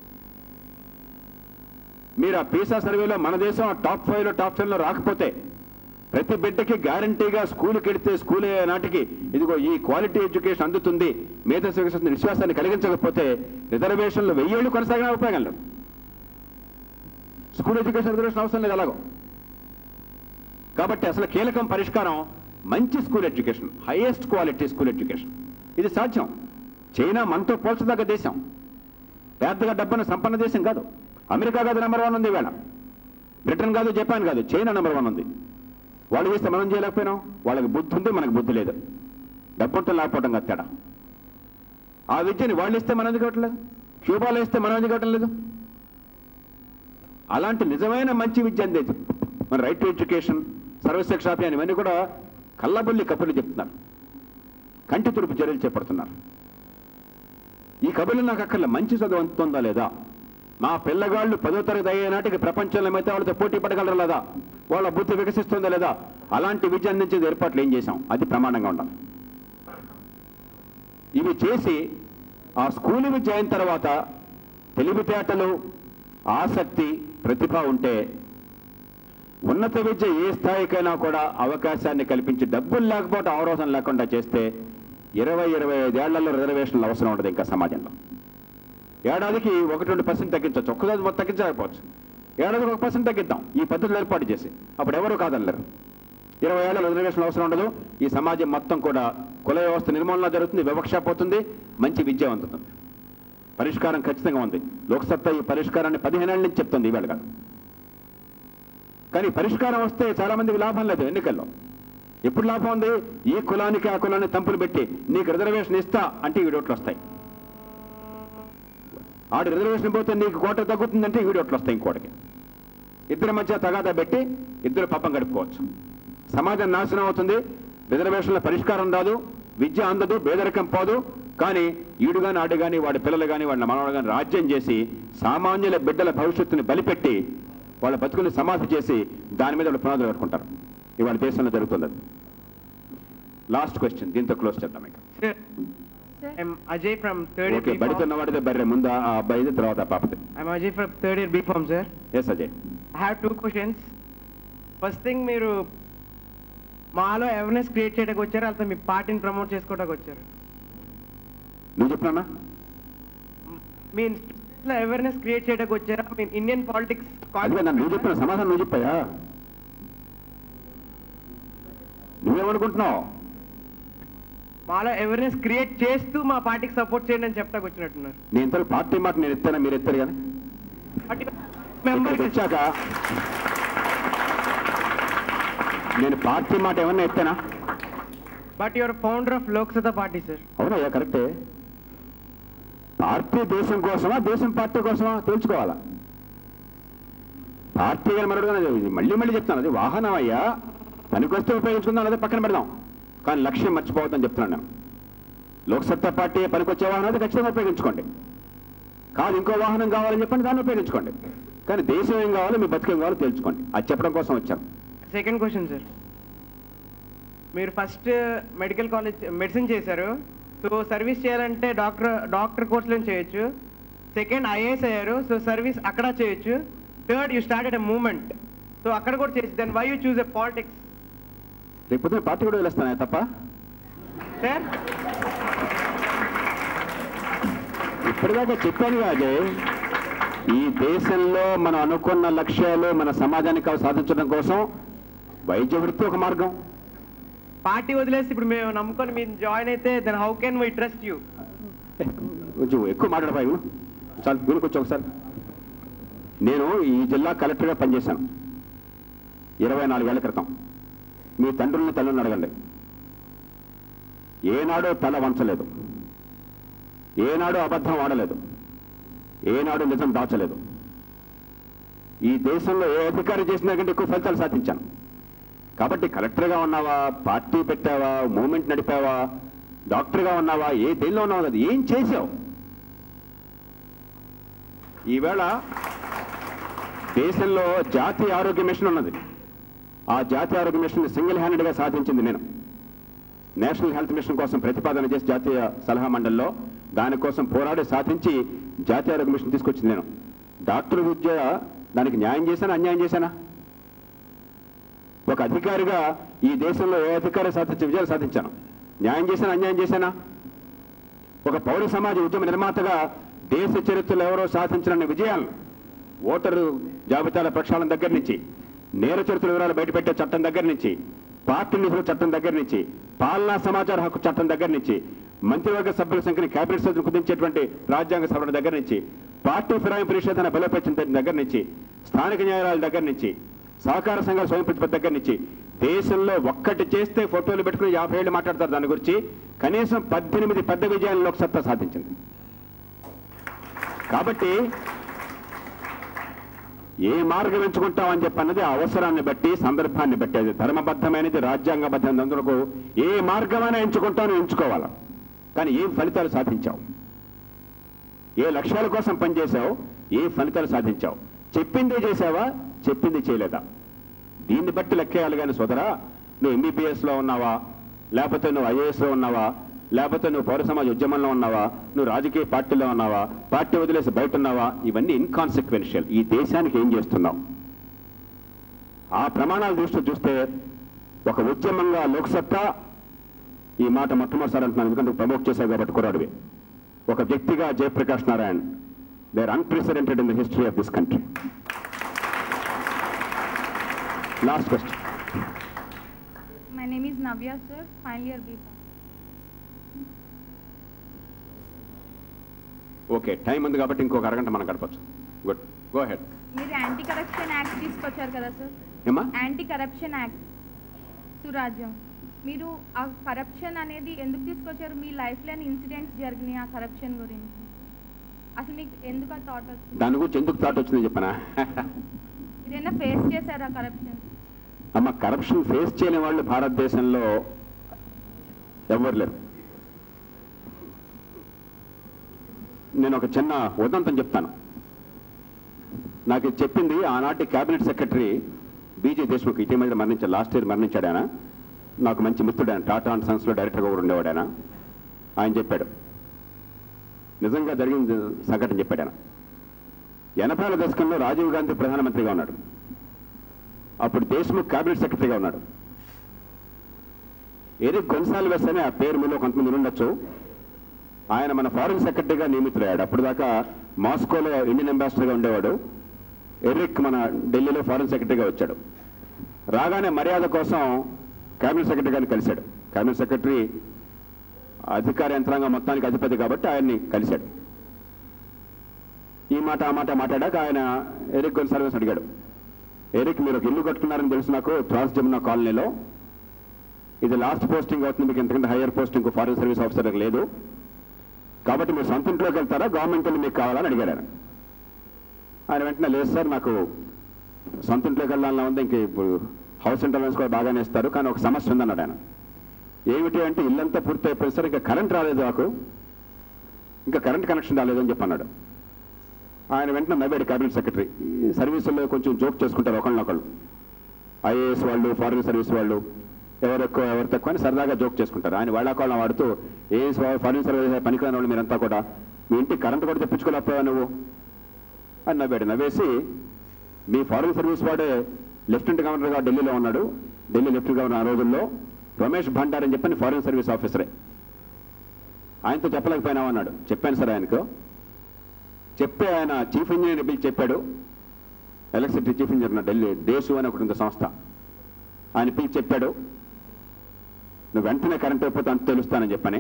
మీరు ఆ పీసా సర్వేలో మన దేశం టాప్ ఫైవ్లో టాప్ టెన్లో రాకపోతే ప్రతి బిడ్డకి గ్యారంటీగా స్కూల్కి వెళితే స్కూల్ అయ్యే నాటికి ఇదిగో ఈ క్వాలిటీ ఎడ్యుకేషన్ అందుతుంది మేధస్సు వికసిస్తుంది విశ్వాసాన్ని కలిగించకపోతే రిజర్వేషన్లు వెయ్యేళ్ళు కొనసాగిన ఉపయోగం లేదు స్కూల్ ఎడ్యుకేషన్ రిజర్వేషన్ అవసరం లేదు అలాగో కాబట్టి అసలు కీలకం పరిష్కారం మంచి school education highest quality school education ఇది సాధ్యం చైనా మనతో పోల్చదగ్గ దేశం పెద్దగా డబ్బున సంపన్న దేశం కాదు అమెరికా కాదు నెంబర్ వన్ ఉంది ఈవేళ బ్రిటన్ కాదు జపాన్ కాదు చైనా నెంబర్ వన్ ఉంది వాళ్ళు చేస్తే మనం చేయలేకపోయినాం వాళ్ళకి బుద్ధి ఉంది మనకు బుద్ధి లేదు డబ్బుంటే లేకపోవడం కాదు తేడా ఆ విద్యని వాళ్ళు ఇస్తే మనం ఎందుకు ఇవ్వట్లేదు క్యూబాలో ఇస్తే మనం ఎందుకు ఇవ్వటం లేదు అలాంటి నిజమైన మంచి విద్య అందేది మన right to education Sarva Shiksha Abhiyan ఇవన్నీ కూడా కళ్ళబుల్లి కబుర్లు చెప్తున్నారు కంటి తుడుపు చర్యలు చేపడుతున్నారు ఈ కబుర్లు నాకు అక్కర్లే మంచి చదువు అందుతుందా లేదా మా పిల్లగాళ్ళు పదో తరగతి అయ్యే నాటికి ప్రపంచంలో మిగతా వాళ్ళతో పోటీ పడగలరా లేదా వాళ్ళ బుద్ధి వికసిస్తుందా లేదా అలాంటి విద్య అందించే ఏర్పాట్లు ఏం చేశాం అది ప్రమాణంగా ఉండాలి ఇవి చేసి ఆ స్కూల్ విద్య అయిన తర్వాత తెలివితేటలు ఆసక్తి ప్రతిభ ఉంటే ఉన్నత విద్య ఏ స్థాయికైనా కూడా అవకాశాన్ని కల్పించి డబ్బులు లేకపోవడం అవరోధం లేకుండా చేస్తే ఇరవై ఇరవై ఐదేళ్లలో రిజర్వేషన్లు అవసరం ఉండదు ఇంకా సమాజంలో ఏడాదికి ఒకటి రెండు పర్సెంట్ తగ్గించవచ్చు ఒక్కసారి మొత్తం తగ్గించకపోవచ్చు ఏడాదికి ఒక పర్సెంట్ తగ్గిద్దాం ఈ పద్ధతులు ఏర్పాటు చేసి అప్పుడు ఎవరు కాదనలేరు ఇరవై ఏళ్ళ రిజర్వేషన్ అవసరం ఉండదు ఈ సమాజం మొత్తం కూడా కుల వ్యవస్థ నిర్మూలన జరుగుతుంది వివక్ష పోతుంది మంచి విద్య అందుతుంది పరిష్కారం ఖచ్చితంగా ఉంది లోక్సత్తా ఈ పరిష్కారాన్ని పదిహేనేళ్ళ నుంచి చెప్తుంది ఈవేళ కాదు కానీ పరిష్కారం వస్తే చాలా మందికి లాభం లేదు ఎన్నికల్లో ఎప్పుడు లాభం ఉంది ఈ కులానికి ఆ కులాన్ని తంపులు పెట్టి నీకు రిజర్వేషన్ ఇస్తా అంటే ఈ ఓట్లు వస్తాయి ఆడు రిజర్వేషన్ పోతే నీకు కోట తగ్గుతుందంటే ఈ ఓట్లు వస్తాయి ఇంకోటికి ఇద్దరి మధ్య తగాదా పెట్టి ఇద్దరు పాపం గడుపుకోవచ్చు సమాజం నాశనం అవుతుంది రిజర్వేషన్ల పరిష్కారం రాదు విద్య అందదు పేదరికం పోదు కానీ ఈడు గాని ఆడు గాని వాడి పిల్లలు కానీ వాళ్ళ మనవాడు కానీ రాజ్యం చేసి సామాన్యుల బిడ్డల భవిష్యత్తుని బలిపెట్టి వాళ్ళ బతుకుని సమాధి చేసి దాని మీద వాళ్ళు పునాదులు కట్టుకుంటారు ఇవాళ దేశంలో జరుగుతుంది అది లాస్ట్ క్వశ్చన్ దీంతో క్లోజ్ చేద్దాం ఇక Sir, I'm Ajay from third year okay B బడితో Pharm. ఉన్నవాడితే బర్రె ముందు ఆ అబ్బాయిది తర్వాత ఆ పాపది I'm Ajay from third year B Pharm, sir. Yes Ajay I have two questions. First thing మీరు మాలో అవేర్నెస్ క్రియేట్ చేయడానికి వచ్చారు లేకపోతే మీ పార్టీని ప్రమోట్ చేసుకోవడానికి వచ్చారు నువ్వు చెప్పినా మీ లో అవేర్నెస్ క్రియేట్ చేయడానికి వచ్చారా మీ ఇండియన్ పాలిటిక్స్ అదిగా నన్ను నువ్వు చెప్పిన సమాధానం నువ్వు చెప్పాయా నువ్వేమనుకుంటున్నావు మాలో అవేర్నెస్ క్రియేట్ చేస్తూ మా పార్టీకి సపోర్ట్ చేయండి అని చెప్తాకు వచ్చినట్టున్నారు నేను ఇంతలో పార్టీ మాట నేను ఎత్తానా మీరు ఎత్తారు కానీ మెంబర్ ఇక్కడికి వచ్చాక నేను పార్టీ మాట ఏమన్నా ఎత్తానా but your founder of Lok Satta party sir అవునయ్యా కరెక్టే పార్టీ దేశం కోసమా దేశం పార్టీ కోసమా తేల్చుకోవాలా పార్టీ గారు మరొకటి మళ్ళీ మళ్ళీ చెప్తాను అది వాహనం అయ్యా పనికొస్తే ఉపయోగించుకుందాం లేదా పక్కన పెడదాం కానీ లక్ష్యం మర్చిపోవద్దని చెప్తున్నాను నేను లోక్సత్తా పార్టీ పనికొచ్చే వాహనం అయితే ఖచ్చితంగా ఉపయోగించుకోండి కాదు ఇంకో వాహనం కావాలని చెప్పండి దాన్ని ఉపయోగించుకోండి కానీ దేశం ఏం కావాలో మీ బతికేం కావాలో తెలుసుకోండి అది చెప్పడం కోసం వచ్చాను సెకండ్ క్వశ్చన్ సార్ మీరు ఫస్ట్ మెడికల్ కాలేజ్ మెడిసిన్ చేశారు సో సర్వీస్ చేయాలంటే డాక్టర్ డాక్టర్ కోర్సులో చేయొచ్చు సెకండ్ ఐఏఎస్ అయ్యారు సో సర్వీస్ అక్కడ చేయొచ్చు third you started a movement so అక్కడ కూడా చేసి then why you choose a politics రేపు పొద్దున్న పార్టీ కూడా వెళ్ళొస్తాను తప్ప సార్ ఇప్పటిదాకా చెప్పాను అజయ్ ఈ దేశంలో మనం అనుకున్న లక్ష్యాలు మన సమాజానికి అవి సాధించడం కోసం వైద్య వృత్తి ఒక మార్గం పార్టీ వదిలేసి ఇప్పుడు మేము నమ్ముకొని మీరు జాయిన్ అయితే then how can we trust you ఏ, కొంచెం ఎక్కువ మాట్లాడపాయి చాలు వీళ్ళకొచ్చి ఒకసారి నేను ఈ జిల్లా కలెక్టర్గా పనిచేశాను ఇరవై నాలుగేళ్ల క్రితం మీ తండ్రులను తల్లిని అడగండి ఏనాడో తల వంచలేదు ఏనాడు అబద్ధం ఆడలేదు ఏనాడు నిజం దాచలేదు ఈ దేశంలో ఏ అధికారి చేసిన కంటే ఎక్కువ ఫలితాలు సాధించాను కాబట్టి కలెక్టర్గా ఉన్నావా పార్టీ పెట్టావా మూమెంట్ నడిపావా డాక్టర్గా ఉన్నావా ఏ దేనిలో ఉన్నావు కదా ఏం చేసావు ఈవేళ దేశంలో జాతీయ ఆరోగ్య మిషన్ ఉన్నది ఆ జాతీయ ఆరోగ్య మిషన్ సింగిల్ హ్యాండెడ్గా సాధించింది నేను నేషనల్ హెల్త్ మిషన్ కోసం ప్రతిపాదన చేసి జాతీయ సలహా మండలిలో దానికోసం పోరాడి సాధించి జాతీయ ఆరోగ్య మిషన్ తీసుకొచ్చింది నేను డాక్టర్ విద్య దానికి న్యాయం చేశానా అన్యాయం చేశానా ఒక అధికారిగా ఈ దేశంలో ఏ అధికారి సాధించే విజయాలు సాధించాను న్యాయం చేశానా అన్యాయం చేశానా ఒక పౌర సమాజ ఉద్యమ నిర్మాతగా దేశ చరిత్రలో ఎవరో సాధించిన విజయాలను ఓటరు జాబితాల ప్రక్షాళన దగ్గర నుంచి నేర చరిత్ర వివరాలు బయటపెట్టే చట్టం దగ్గర నుంచి పార్టీ నిధుల చట్టం దగ్గర నుంచి పాలనా సమాచార హక్కు చట్టం దగ్గర నుంచి మంత్రివర్గ సభ్యుల సంఖ్యని కేబినెట్ సభ్యులు కుదించేటువంటి రాజ్యాంగ సవరణ దగ్గర నుంచి పార్టీ ఫిరాయింపు నిషేధాన్ని బలోపేతం దగ్గర నుంచి స్థానిక న్యాయాలయాల దగ్గర నుంచి సహకార సంఘాల స్వయం ప్రతిపత్తి దగ్గర నుంచి దేశంలో ఒక్కటి చేస్తే ఫోటోలు పెట్టుకుని యాభై ఏళ్ళు మాట్లాడతారు దాని గురించి కనీసం పద్దెనిమిది పెద్ద విజయాలను లోక్సత్తా సాధించింది కాబట్టి ఏ మార్గం ఎంచుకుంటామని చెప్పన్నది ఆ అవసరాన్ని బట్టి సందర్భాన్ని బట్టి అది ధర్మబద్ధమైనది రాజ్యాంగబద్ధమైనది అందుకు ఏ మార్గమైనా ఎంచుకుంటానో ఎంచుకోవాలి కానీ ఏం ఫలితాలు సాధించావు ఏ లక్ష్యాల కోసం పనిచేశావు ఏ ఫలితాలు సాధించావు చెప్పిందే చేసావా చెప్పింది చేయలేదా దీన్ని బట్టి లెక్కేయాలి కానీ సోదరా నువ్వు ఎంబీబీఎస్లో ఉన్నావా లేకపోతే నువ్వు ఐఏఎస్లో ఉన్నావా లేకపోతే నువ్వు పౌర సమాజ ఉద్యమంలో ఉన్నావా నువ్వు రాజకీయ పార్టీలో ఉన్నావా పార్టీ వదిలేసి బయట ఉన్నావా ఇవన్నీ ఇన్కాన్సిక్వెన్షియల్ ఈ దేశానికి ఏం చేస్తున్నావు ఆ ప్రమాణాల దృష్టి చూస్తే ఒక ఉద్యమంగా లోక్సత్తా ఈ మాట మొట్టమొదటిసారి అంటున్నాను ఎందుకంటే నువ్వు ప్రమోట్ చేశావు కాబట్టి కురాడివి ఒక వ్యక్తిగా Jayaprakash Narayan they are unprecedented in the history of this country last question My name is Navya, sir, final year B. Okay time ఉంది కాబట్టి ఇంకొక అరగంట మనం గడపచ్చు గుడ్ గో హెడ్ మీరు యాంటీ కరప్షన్ యాక్ట్ తీసుకొచ్చారు కదా సార్ ఏమా యాంటీ కరప్షన్ యాక్ట్ సురాజ్యం మీరు ఆ కరప్షన్ అనేది ఎందుకు తీసుకొచ్చారు మీ లైఫ్లో ఇన్సిడెంట్స్ జరిగినాయి ఆ కరప్షన్ గురించి అసలు మీకు ఎందుకు ఆ థాట్ వచ్చింది దాని గురించి ఎందుకు థాట్ వచ్చింది చెప్పనా మీరైనా ఫేస్ చేశారా కరప్షన్ అమ్మ కరప్షన్ ఫేస్ చేయని వాళ్ళు భారతదేశంలో ఎవరు లేరు నేను ఒక చిన్న ఉదంతం చెప్తాను నాకు ఇది చెప్పింది ఆనాటి కేబినెట్ సెక్రటరీ బీజే దేశ్ముఖ్ ఇటీవల మరణించాడు లాస్ట్ ఇయర్ మరణించాడు ఆయన నాకు మంచి మిత్రుడు ఆయన టాటా అండ్ సన్స్లో డైరెక్టర్గా కూడా ఉండేవాడు ఆయన ఆయన చెప్పాడు నిజంగా జరిగిన సంఘటన చెప్పాడు ఆయన ఎనభైల దశకంలో రాజీవ్ గాంధీ ప్రధానమంత్రిగా ఉన్నాడు అప్పుడు దేశ్ముఖ్ కేబినెట్ సెక్రటరీగా ఉన్నాడు ఎరిక్ గొన్సాల్వెస్ అని ఆ పేరు మీలో కొంతమంది ఉండొచ్చు ఆయన మన ఫారెన్ సెక్రటరీగా నియమితులయ్యాడు అప్పుడు దాకా మాస్కోలో ఇండియన్ అంబాసిడర్గా ఉండేవాడు ఎరిక్ మన ఢిల్లీలో ఫారెన్ సెక్రటరీగా వచ్చాడు రాగానే మర్యాద కోసం కేబినెట్ సెక్రటరీ గారిని కలిశాడు కేబినెట్ సెక్రటరీ అధికార యంత్రాంగం మొత్తానికి అధిపతి కాబట్టి ఆయన్ని కలిశాడు ఈ మాట ఆ మాట మాట్లాడాక ఆయన ఎరిక్ గొన్సాల్వెస్ అడిగాడు ఎరిక్ మీరు ఒక ఇల్లు కట్టుకున్నారని తెలుసు నాకు ట్రాన్స్ జమునా కాలనీలో ఇది లాస్ట్ పోస్టింగ్ అవుతుంది మీకు ఎందుకంటే higher posting foreign service officer లేదు కాబట్టి మీరు సొంత ఇంట్లోకి వెళ్తారా గవర్నమెంట్ ఇల్లు మీకు కావాలని అడిగాడు ఆయన ఆయన వెంటనే లేదు సార్ నాకు సొంత ఇంట్లోకి వెళ్ళాలని ఉంది ఇంక ఇప్పుడు హౌస్ ఇంటర్వెన్స్ కూడా బాగానే ఇస్తారు కానీ ఒక సమస్య ఉందన్నాడు ఆయన ఏమిటి అంటే ఇల్లంతా పూర్తి అయిపోయింది సార్ ఇంకా కరెంట్ రాలేదు నాకు ఇంకా కరెంట్ కనెక్షన్ రాలేదు అని చెప్పి అన్నాడు ఆయన వెంటనే నవ్వాడు క్యాబినెట్ సెక్రటరీ ఈ సర్వీసుల్లో కొంచెం జోక్ చేసుకుంటారు ఒకళ్ళనొకళ్ళు ఐఏఎస్ వాళ్ళు ఫారిన్ సర్వీస్ వాళ్ళు ఎవరు ఎక్కువ ఎవరు తక్కువ అని సరదాగా జోక్ చేసుకుంటారు ఆయన వాళ్ళకోళ్ళని వాడుతూ ఏఎస్ ఫారిన్ సర్వీస్ పనికిరాని వాళ్ళు మీరంతా కూడా మీ ఇంటికి కరెంట్ కూడా తెప్పించుకోలేకపోయావు నువ్వు అని నవ్వాడు నవ్వేసి మీ ఫారిన్ సర్వీస్ వాడే లెఫ్టినెంట్ గవర్నర్గా ఢిల్లీలో ఉన్నాడు ఢిల్లీ లెఫ్టినెంట్ గవర్నర్ ఆ రోజుల్లో రమేష్ భండార్ అని చెప్పని ఫారిన్ సర్వీస్ ఆఫీసరే ఆయనతో చెప్పలేకపోయినావు అన్నాడు చెప్పాను సార్ ఆయనకు చెప్తే ఆయన చీఫ్ ఇంజనీర్ పిలిచి చెప్పాడు ఎలక్ట్రిసిటీ చీఫ్ ఇంజనీర్ నా ఢిల్లీ దేశు అని ఒకటి ఉంది సంస్థ ఆయన పిలిచి చెప్పాడు నువ్వు వెంటనే కరెంట్ అయిపోతే అంత తెలుస్తానని చెప్పని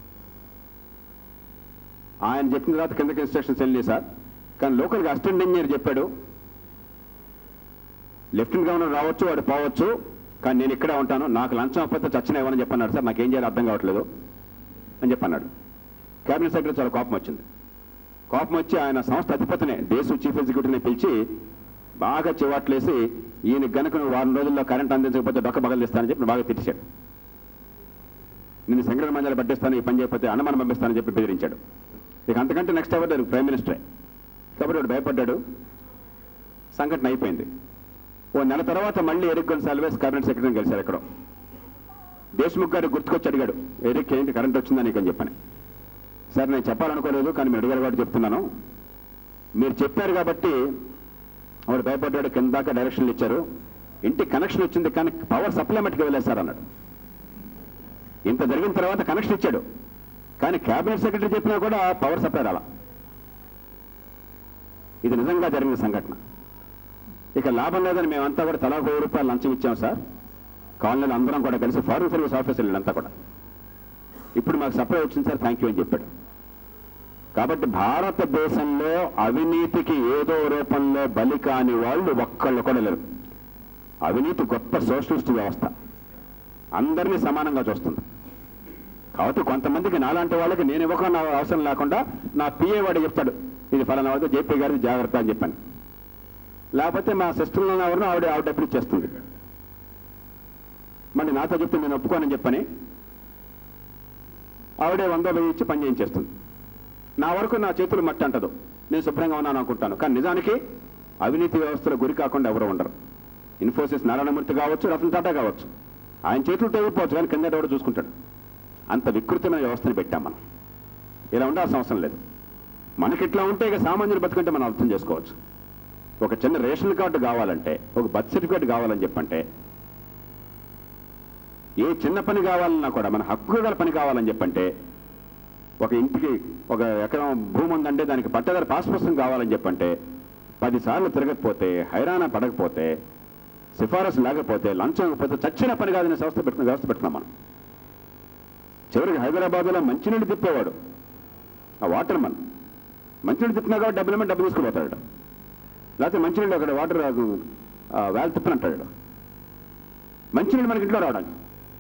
ఆయన చెప్పిన తర్వాత కిందకి ఇన్స్ట్రక్షన్స్ వెళ్ళి సార్ కానీ లోకల్గా అసిస్టెంట్ ఇంజనీర్ చెప్పాడు లెఫ్టినెంట్ గవర్నర్ రావచ్చు వాడు పోవచ్చు కానీ నేను ఇక్కడే ఉంటాను నాకు లంచం అప్పతే చచ్చిన ఇవ్వని చెప్పన్నాడు సార్ నాకేం చేయాలి అర్థం కావట్లేదు అని చెప్పన్నాడు కేబినెట్ సెక్రటరీ చాలా కోపం వచ్చింది కోపం వచ్చి ఆయన సంస్థ అధిపతినే దేశం చీఫ్ ఎగ్జిక్యూటివ్ని పిలిచి బాగా చివాట్లేసి ఈయన గనుక నువ్వు వారం రోజుల్లో కరెంట్ అందించకపోతే డొక్క బగలిస్తానని చెప్పి బాగా తిట్టిశాడు నేను సంగ్రహ మంజాలు పట్టిస్తాను ఈ పని చేయకపోతే అన్నమానం పంపిస్తానని చెప్పి బెదిరించాడు ఇక అంతకంటే నెక్స్ట్ ఎవరు లేరు ప్రైమ్ మినిస్టరే కాబట్టి వాడు భయపడ్డాడు సంఘటన అయిపోయింది ఓ నెల తర్వాత మళ్ళీ ఎరిక్ గొన్సాల్వేస్ కేబినెట్ సెక్రటరీని కలిశారు ఎక్కడో దేశ్ముఖ్ గారు గుర్తుకొచ్చి అడిగాడు ఎరిక్ ఏంటి కరెంట్ వచ్చిందా నీకని చెప్పని సార్ నేను చెప్పాలనుకోలేదు కానీ మీరు అడిగారు కాబట్టి చెప్తున్నాను మీరు చెప్పారు కాబట్టి ఆవిడ భయపడ్డాడు కింద దాకా డైరెక్షన్లు ఇచ్చారు ఇంటి కనెక్షన్ వచ్చింది కానీ పవర్ సప్లిమెంట్కి వెళ్ళలేదు సార్ అన్నాడు ఇంత జరిగిన తర్వాత కనెక్షన్ ఇచ్చాడు కానీ కేబినెట్ సెక్రటరీ చెప్పినా కూడా పవర్ సప్లై రాలా ఇది నిజంగా జరిగిన సంఘటన ఇక లాభం లేదని మేమంతా కూడా తలా వెయ్యి రూపాయలు లంచం ఇచ్చాం సార్ కాలనీలో అందరం కూడా కలిసి ఫారెన్ సర్వీస్ ఆఫీసర్లు అంతా కూడా ఇప్పుడు మాకు సప్లై వచ్చింది సార్ థ్యాంక్ యూ అని చెప్పాడు కాబట్టి భారతదేశంలో అవినీతికి ఏదో రూపంలో బలి కాని వాళ్ళు ఒక్కళ్ళు కూడా లేరు అవినీతి గొప్ప సోషలిస్ట్ వ్యవస్థ అందరినీ సమానంగా చూస్తుంది కాబట్టి కొంతమందికి నాలాంటి వాళ్ళకి నేను ఇవ్వకుండా అవసరం లేకుండా నా పిఏ వాడు చెప్తాడు ఇది ఫలానా వాడితో జేపీ గారిది జాగ్రత్త అని చెప్పాను లేకపోతే మా సిస్టర్లో ఎవరినో ఆవిడ ఆవిడ డబ్బులు ఇచ్చేస్తుంది మళ్ళీ నాతో చెప్తే నేను ఒప్పుకోనని చెప్పని ఆవిడే వంద వెయ్యి ఇచ్చి పని చేయించేస్తుంది నా వరకు నా చేతులు మట్టి అంటదు నేను శుభ్రంగా ఉన్నాను అనుకుంటాను కానీ నిజానికి అవినీతి వ్యవస్థలో గురి కాకుండా ఎవరు ఉండరు ఇన్ఫోసిస్ నారాయణమూర్తి కావచ్చు రతన్ టాటా కావచ్చు ఆయన చేతులు తెగిపోవచ్చు కానీ కింద ఎవరు చూసుకుంటాడు అంత వికృతమైన వ్యవస్థను పెట్టాం మనం ఇలా ఉండాల్సిన అవసరం లేదు మనకి ఇట్లా ఉంటే ఇక సామాన్యులు బతుకుంటే మనం అర్థం చేసుకోవచ్చు ఒక చిన్న రేషన్ కార్డు కావాలంటే ఒక బర్త్ సర్టిఫికేట్ కావాలని చెప్పంటే ఏ చిన్న పని కావాలన్నా కూడా మన హక్కు గల పని కావాలని చెప్పంటే ఒక ఇంటికి ఒక ఎకరం భూమి ఉందంటే దానికి పట్టదారి పాస్ పుస్తకం కావాలని చెప్పంటే పదిసార్లు తిరగకపోతే హైరాణ పడకపోతే సిఫారసు లేకపోతే లంచం ఇవ్వకపోతే చచ్చిన పని కాదని వ్యవస్థ పెట్టుకున్న వ్యవస్థ పెట్టుకున్నాం మనం చివరికి హైదరాబాద్లో మంచినీళ్ళు తిప్పేవాడు ఆ వాటర్ మన్ మంచినీళ్ళు తిప్పినా కాబట్టి డబ్బులు ఇవ్వమని డబ్బు తీసుకుపోతాడు లేకపోతే మంచినీళ్ళు అక్కడ వాటర్ వేల తిప్పనంటాడు మంచినీళ్ళు మనకి ఇంట్లో రావడానికి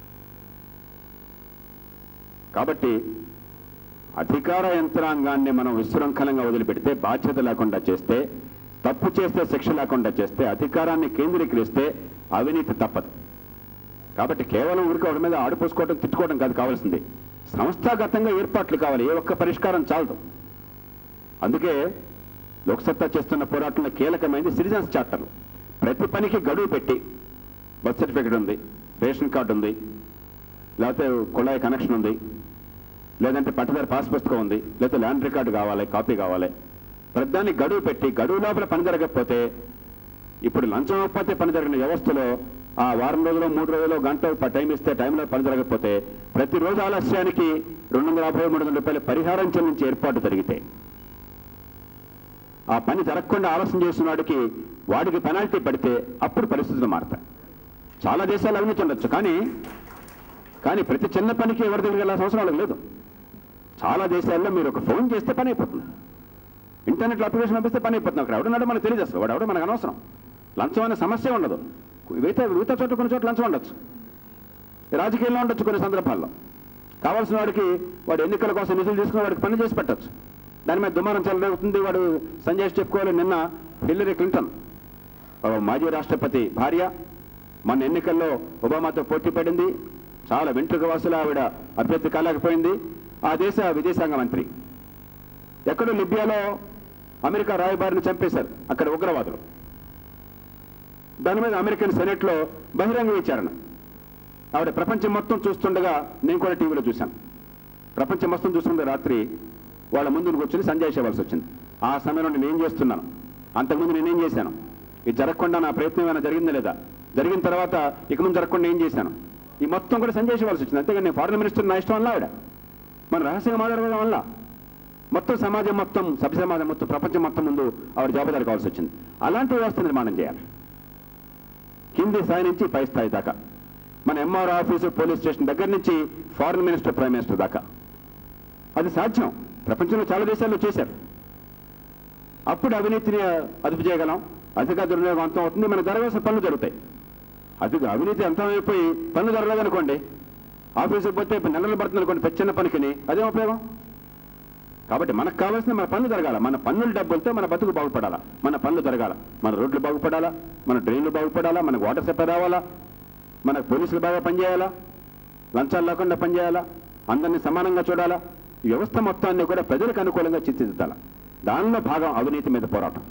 కాబట్టి అధికార యంత్రాంగాన్ని మనం విశృంఖలంగా వదిలిపెడితే బాధ్యత లేకుండా చేస్తే తప్పు చేస్తే శిక్ష లేకుండా చేస్తే అధికారాన్ని కేంద్రీకరిస్తే అవినీతి తప్పదు కాబట్టి కేవలం ఊరికి ఒకటి మీద ఆడిపోసుకోవడం తిట్టుకోవడం కాదు కావాల్సింది సంస్థాగతంగా ఏర్పాట్లు కావాలి ఏ ఒక్క పరిష్కారం చాలదు అందుకే లోక్సత్తా చేస్తున్న పోరాటంలో కీలకమైనది సిటిజన్స్ చార్టర్లు ప్రతి పనికి గడువు పెట్టి బర్త్ సర్టిఫికేట్ ఉంది రేషన్ కార్డు ఉంది లేకపోతే కుళాయి కనెక్షన్ ఉంది లేదంటే పట్టుదారి పాస్ పుస్తకం ఉంది లేకపోతే ల్యాండ్ రికార్డు కావాలి కాపీ కావాలి ప్రతిదాన్ని గడువు పెట్టి గడువు లోపల పని జరగకపోతే ఇప్పుడు లంచం ఇవ్వకపోతే పని జరిగిన వ్యవస్థలో ఆ వారం రోజులు మూడు రోజులు గంట ప- టైం ఇస్తే టైంలో పని జరగకపోతే ప్రతిరోజు ఆలస్యానికి రెండు వందల యాభై మూడు వందల రూపాయల పరిహారం చెల్లించే ఏర్పాటు జరిగితే ఆ పని జరగకుండా ఆలస్యం చేసిన వాడికి వాడికి పెనాల్టీ పడితే అప్పుడు పరిస్థితులు మారతాయి చాలా దేశాలు అవినీతి ఉండొచ్చు కానీ కానీ ప్రతి చిన్న పనికి ఎవరి దగ్గరికి వెళ్ళాల్సిన అవసరం వాళ్ళకి లేదు చాలా దేశాల్లో మీరు ఒక ఫోన్ చేస్తే పని అయిపోతుంది ఇంటర్నెట్లో అప్లికేషన్ పంపిస్తే పని అయిపోతుంది అక్కడ ఎవడున్నాడో మనకు తెలియదు అసలు వాడు ఎవడో మనకు అనవసరం లంచం అనే సమస్య ఉండదు మిగతా మిగతా చోట్ల కొన్ని చోట్ల లంచం ఉండొచ్చు రాజకీయాల్లో ఉండొచ్చు కొన్ని సందర్భాల్లో కావాల్సిన వాడికి వాడు ఎన్నికల కోసం నిధులు తీసుకుని వాడికి పని చేసి పెట్టచ్చు దాని మీద దుమారం చెలరేగుతుంది వాడు సంజయ్ చెప్పుకోవాలి నిన్న హిల్లరీ క్లింటన్ ఓ మాజీ రాష్ట్రపతి భార్య మన ఎన్నికల్లో ఒబామాతో పోటీ పడింది చాలా వెంట్రుక వాసులు ఆవిడ అభ్యర్థి కాలేకపోయింది ఆ దేశ విదేశాంగ మంత్రి ఎక్కడో లిబియాలో అమెరికా రాయబారిని చంపేశారు అక్కడ ఉగ్రవాదులు దాని మీద అమెరికన్ సెనెట్లో బహిరంగ విచారణ ఆవిడ ప్రపంచం మొత్తం చూస్తుండగా నేను కూడా టీవీలో చూశాను ప్రపంచం మొత్తం చూస్తుండే రాత్రి వాళ్ళ ముందు కూర్చొని సంజయ్ చేయవలసి వచ్చింది ఆ సమయంలో నేను ఏం చేస్తున్నాను అంతకుముందు నేనేం చేశాను ఇది జరగకుండా నా ప్రయత్నం ఏమైనా జరిగిందా లేదా జరిగిన తర్వాత ఇక ముందు జరగకుండా ఏం చేశాను ఈ మొత్తం కూడా సంజయ్ చేయవలసి వచ్చింది అంతేగాని నేను ఫారెన్ మినిస్టర్ నా ఇష్టం వల్ల ఆవిడ మన రహస్యంగా మాట్లాడడం వల్ల మొత్తం సమాజం మొత్తం సభ్య సమాజం మొత్తం ప్రపంచం మొత్తం ముందు ఆవిడ జవాబుదారి కావాల్సి వచ్చింది అలాంటి వ్యవస్థ నిర్మాణం చేయాలి కింది స్థాయి నుంచి పై స్థాయి దాకా మన ఎంఆర్ ఆఫీసు పోలీస్ స్టేషన్ దగ్గర నుంచి ఫారెన్ మినిస్టర్ ప్రైమ్ మినిస్టర్ దాకా అది సాధ్యం ప్రపంచంలో చాలా దేశాల్లో చేశారు అప్పుడు అవినీతిని అదుపు చేయగలం అధిక దుర్వినియోగం అంతం అవుతుంది మనకు జరగాల్సిన పనులు జరుగుతాయి అది అవినీతి అంతమైపోయి పనులు జరగలేదనుకోండి ఆఫీసుకి పోతే ఇప్పుడు నెలలు పడుతుంది అనుకోండి పెద్ద చిన్న పనికిని అదేం ఉపయోగం కాబట్టి మనకు కావాల్సిన మన పనులు జరగాల మన పన్నుల డబ్బులతో మన బతుకు బాగుపడాలా మన పనులు జరగాల మన రోడ్లు బాగుపడాలా మన డ్రైన్లు బాగుపడాలా మనకు వాటర్ సప్లై రావాలా మన పోలీసులు బాగా పనిచేయాలా లంచాలు లేకుండా పనిచేయాలా అందరినీ సమానంగా చూడాలా ఈ వ్యవస్థ మొత్తాన్ని కూడా ప్రజలకు అనుకూలంగా తీర్చిదిద్దాలా దానిలో భాగం అవినీతి మీద పోరాటం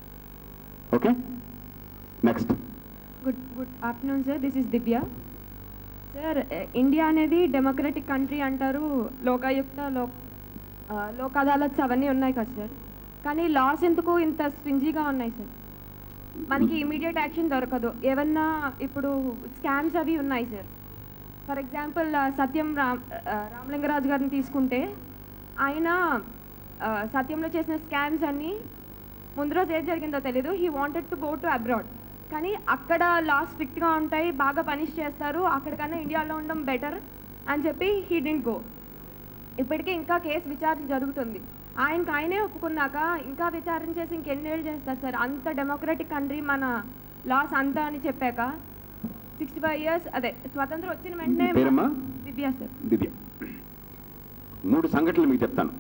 okay next good good afternoon sir this is Divya sir India అనేది డెమోక్రటిక్ కంట్రీ అంటారు లోకాయుక్త లోక్ ఆ, లోక్ అదాలత్స్ అవన్నీ ఉన్నాయి కదా సార్ కానీ లాస్ ఎందుకు ఇంత స్ట్రింజీగా ఉన్నాయి సార్ మనకి ఇమీడియట్ యాక్షన్ దొరకదు ఏమన్నా ఇప్పుడు స్కామ్స్ అవి ఉన్నాయి sir for example Satyam Ram ఆ, రామలింగరాజు గారిని తీసుకుంటే ఆయన ఆ, సత్యంలో చేసిన స్కామ్స్ అన్నీ ముందు రోజు ఏం జరిగిందో తెలీదు he wanted to go to abroad కానీ అక్కడ లాస్ స్ట్రిక్ట్గా ఉంటాయి బాగా పనిష్ చేస్తారు అక్కడికన్నా ఇండియాలో ఉండడం బెటర్ అని చెప్పి హీ డింట్ గో ఇప్పటికే ఇంకా కేసు విచారణ జరుగుతుంది ఆయనకు ఆయనే ఒప్పుకున్నాక ఇంకా విచారణ చేసి ఇంకెన్నేళ్ళు చేస్తారు సార్ అంత డెమోక్రటిక్ కంట్రీ మన లాస్ అంత అని చెప్పాక సిక్స్టీ ఫైవ్ ఇయర్స్ అదే స్వతంత్రం వచ్చిన వెంటనే పేరమ్మా? దివ్య సార్ దివ్య మూడు సంఘటనలు మీకు చెప్తాను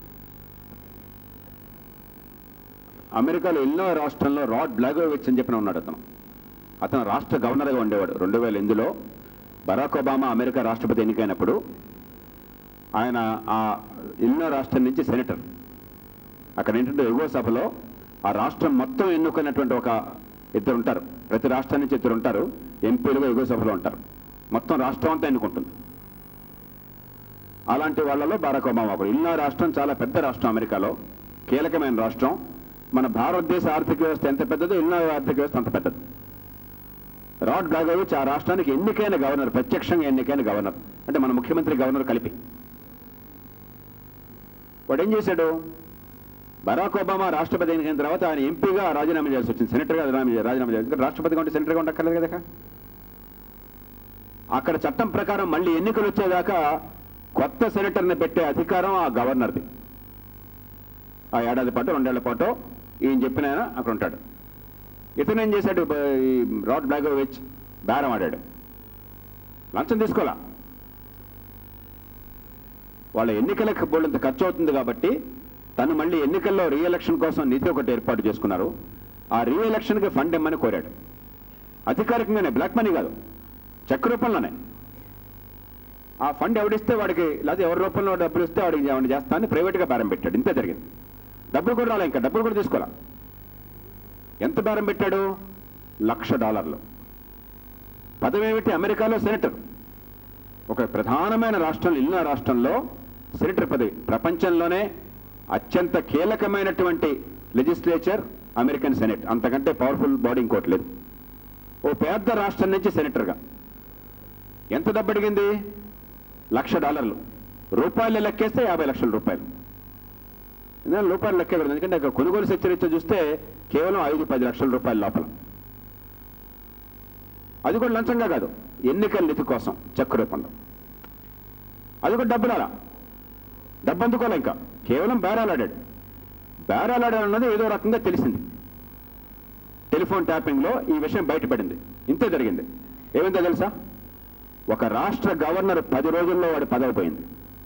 అమెరికాలో ఎన్నో రాష్ట్రంలో రాడ్ బ్లాగోవిచ్ అని చెప్పిన ఉన్నాడు అతను అతను రాష్ట్ర గవర్నర్గా ఉండేవాడు రెండు వేల ఎనిమిదిలో బరాక్ ఒబామా అమెరికా రాష్ట్రపతి ఎన్నికైనప్పుడు ఆయన ఆ ఎన్నో రాష్ట్రం నుంచి సెనేటర్ అక్కడ ఏంటంటే ఎగువ సభలో ఆ రాష్ట్రం మొత్తం ఎన్నుకున్నటువంటి ఒక ఇద్దరు ఉంటారు ప్రతి రాష్ట్రం నుంచి ఇద్దరు ఉంటారు ఎంపీలుగా ఎగువ సభలో ఉంటారు మొత్తం రాష్ట్రం అంతా ఎన్నుకుంటుంది అలాంటి వాళ్ళలో బారాక్ ఒబామా ఒకడు ఇన్నో రాష్ట్రం చాలా పెద్ద రాష్ట్రం అమెరికాలో కీలకమైన రాష్ట్రం మన భారతదేశ ఆర్థిక వ్యవస్థ ఎంత పెద్దదో ఇన్నో ఆర్థిక వ్యవస్థ అంత పెద్దది రాడ్ బ్లాగోవిచ్ ఆ రాష్ట్రానికి ఎన్నికైన గవర్నర్ ప్రత్యక్షంగా ఎన్నికైన గవర్నర్ అంటే మన ముఖ్యమంత్రి గవర్నర్ కలిపి వాడు ఏం చేశాడు బరాక్ ఒబామా రాష్ట్రపతి ఎన్నికైన తర్వాత ఆయన ఎంపీగా రాజీనామా చేయాల్సి వచ్చింది సెనేటర్గా రాజీనామా చేయాలి రాజీనామా చేయాలి ఎందుకంటే రాష్ట్రపతిగా ఉంటే సెనేటర్గా ఉండక్కర్లేదు కదా అక్కడ చట్టం ప్రకారం మళ్ళీ ఎన్నికలు వచ్చేదాకా కొత్త సెనేటర్ని పెట్టే అధికారం ఆ గవర్నర్ది ఆ ఏడాది పాటు రెండేళ్ల పాటు ఈయన చెప్పిన ఆయన అక్కడ ఉంటాడు ఇతను ఏం చేశాడు బ- ఈ రాడ్ బ్లాగోవిచ్ బేరం ఆడాడు లంచం తీసుకోవాలా వాళ్ళ ఎన్నికలకు బోళ్ళంత ఖర్చు అవుతుంది కాబట్టి తను మళ్ళీ ఎన్నికల్లో రీఎలక్షన్ కోసం నిధి ఒకటి ఏర్పాటు చేసుకున్నారు ఆ రీఎలక్షన్కి ఫండ్ ఇమ్మని కోరాడు అధికారికంగానే బ్లాక్ మనీ కాదు చెక్ రూపంలోనే ఆ ఫండ్ ఎవడిస్తే వాడికి లేదా ఎవరి రూపంలో డబ్బులు ఇస్తే వాడికి ఏమైనా చేస్తానని ప్రైవేట్గా బేరం పెట్టాడు ఇంతే జరిగింది డబ్బులు కూడా రాలే ఇంకా డబ్బులు కూడా తీసుకోవాలా ఎంత బేరం పెట్టాడు లక్ష డాలర్లు పదవేమిటి అమెరికాలో సెనేటర్ ఒక ప్రధానమైన రాష్ట్రం ఇల్లు రాష్ట్రంలో సెనేటర్ పదవి ప్రపంచంలోనే అత్యంత కీలకమైనటువంటి లెజిస్లేచర్ అమెరికన్ సెనెట్ అంతకంటే పవర్ఫుల్ బాడీ ఇంకోటి లేదు ఓ పెద్ద రాష్ట్రం నుంచి సెనేటర్గా ఎంత డబ్బు అడిగింది లక్ష డాలర్లు రూపాయలు లెక్కేస్తే యాభై లక్షల రూపాయలు ఎందుకంటే రూపాయలు లెక్కకూడదు ఎందుకంటే అక్కడ కొనుగోలు సెక్చరిచ్చో చూస్తే కేవలం ఐదు పది లక్షల రూపాయల లోపల అది కూడా లంచంగా కాదు ఎన్నికల నిధి కోసం చెక్ రూపంలో అది కూడా డబ్బులు అలా డబ్బు అందుకోలే ఇంకా కేవలం బేరాలాడాడు బేరాలాడాడు అన్నది ఏదో రకంగా తెలిసింది టెలిఫోన్ ట్యాపింగ్లో ఈ విషయం బయటపడింది ఇంతే జరిగింది ఏమైందో తెలుసా ఒక రాష్ట్ర గవర్నర్ పది రోజుల్లో వాడి పదవి పోయింది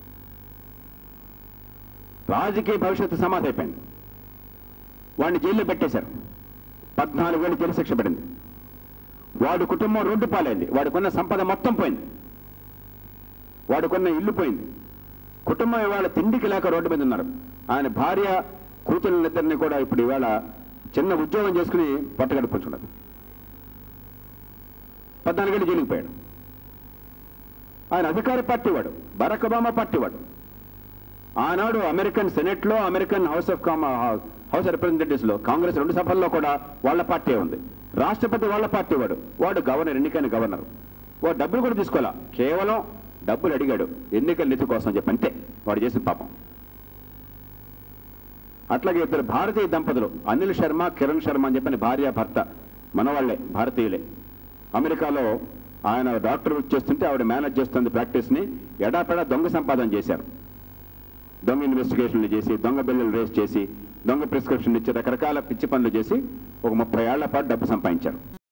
రాజకీయ భవిష్యత్తు సమాధి అయిపోయింది వాడిని జైల్లో పెట్టేశారు పద్నాలుగు వేలు జైలు శిక్ష పడింది వాడి కుటుంబం రోడ్డు పాలైంది వాడికున్న సంపద మొత్తం పోయింది వాడికున్న ఇల్లు పోయింది కుటుంబం ఇవాళ తిండికి లేక రోడ్డు మీద ఉన్నారు ఆయన భార్య కూతుళ్ళనిద్దరిని కూడా ఇప్పుడు ఇవాళ చిన్న ఉద్యోగం చేసుకుని పట్టగడుపుకుంటున్నారు పద్నాలుగేళ్ళు జైలుకి పోయాడు ఆయన అధికార పార్టీ వాడు బరాక్ ఒబామా పార్టీ వాడు ఆనాడు అమెరికన్ సెనెట్లో అమెరికన్ హౌస్ ఆఫ్ కామ హౌస్ ఆఫ్ రిప్రజెంటేటివ్స్ లో కాంగ్రెస్ రెండు సభల్లో కూడా వాళ్ళ పార్టీ ఉంది రాష్ట్రపతి వాళ్ళ పార్టీ వాడు వాడు గవర్నర్ ఎన్నికైన గవర్నర్ వాడు డబ్బులు కూడా తీసుకోవాలా కేవలం డబ్బులు అడిగాడు ఎన్నికల నిధి కోసం చెప్పి అంతే వాడు చేసిన పాపం అట్లాగే ఇద్దరు భారతీయ దంపతులు అనిల్ శర్మ కిరణ్ శర్మ అని చెప్పని భార్య భర్త మనవాళ్లే భారతీయులే అమెరికాలో ఆయన డాక్టర్ వృత్తి చేస్తుంటే ఆవిడ మేనేజ్ చేస్తుంది ప్రాక్టీస్ని ఎడాపెడా దొంగ సంపాదన చేశారు దొంగ ఇన్వెస్టిగేషన్లు చేసి దొంగ బిల్లులు రేస్ చేసి దొంగ ప్రిస్క్రిప్షన్ ఇచ్చి రకరకాల పిచ్చి పనులు చేసి ఒక ముప్పై ఏళ్ల పాటు డబ్బు సంపాదించారు